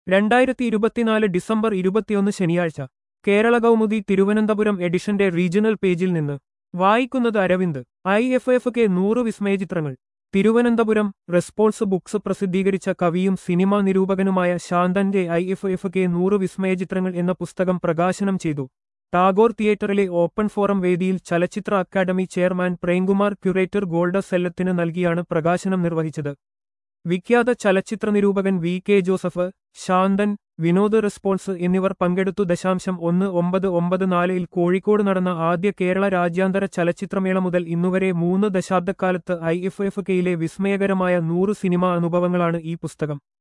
രണ്ടായിരത്തി ഇരുപത്തിനാല് ഡിസംബർ ഇരുപത്തിയൊന്ന് ശനിയാഴ്ച കേരള കൗമുദി തിരുവനന്തപുരം എഡിഷന്റെ റീജിയണൽ പേജിൽ നിന്ന് വായിക്കുന്നത് Aravind I F F K നൂറ് വിസ്മയചിത്രങ്ങൾ തിരുവനന്തപുരം റെസ്പോൺസ് ബുക്സ് പ്രസിദ്ധീകരിച്ച കവിയും സിനിമാ നിരൂപകനുമായ ശാന്തന്റെ ഐ എഫ് എഫ് കെ നൂറ് വിസ്മയചിത്രങ്ങൾ എന്ന പുസ്തകം പ്രകാശനം ചെയ്തു ടാഗോർ തിയേറ്ററിലെ ഓപ്പൺ ഫോറം വേദിയിൽ ചലച്ചിത്ര academy chairman Premkumar curator Golda സെല്ലത്തിന് നൽകിയാണ് പ്രകാശനം നിർവഹിച്ചത് വിഖ്യാത ചലച്ചിത്ര നിരൂപകൻ V K Joseph Shanthan Vinod response എന്നിവർ പങ്കെടുത്തു ദശാംശം ഒന്ന് ഒമ്പത് ഒമ്പത് നാലിൽ കോഴിക്കോട് നടന്ന ആദ്യ കേരള രാജ്യാന്തര ചലച്ചിത്രമേള മുതൽ ഇന്നുവരെ മൂന്ന് ദശാബ്ദക്കാലത്ത് ഐ എഫ് എഫ് കെയിലെ വിസ്മയകരമായ നൂറ് സിനിമാ അനുഭവങ്ങളാണ് ഈ പുസ്തകം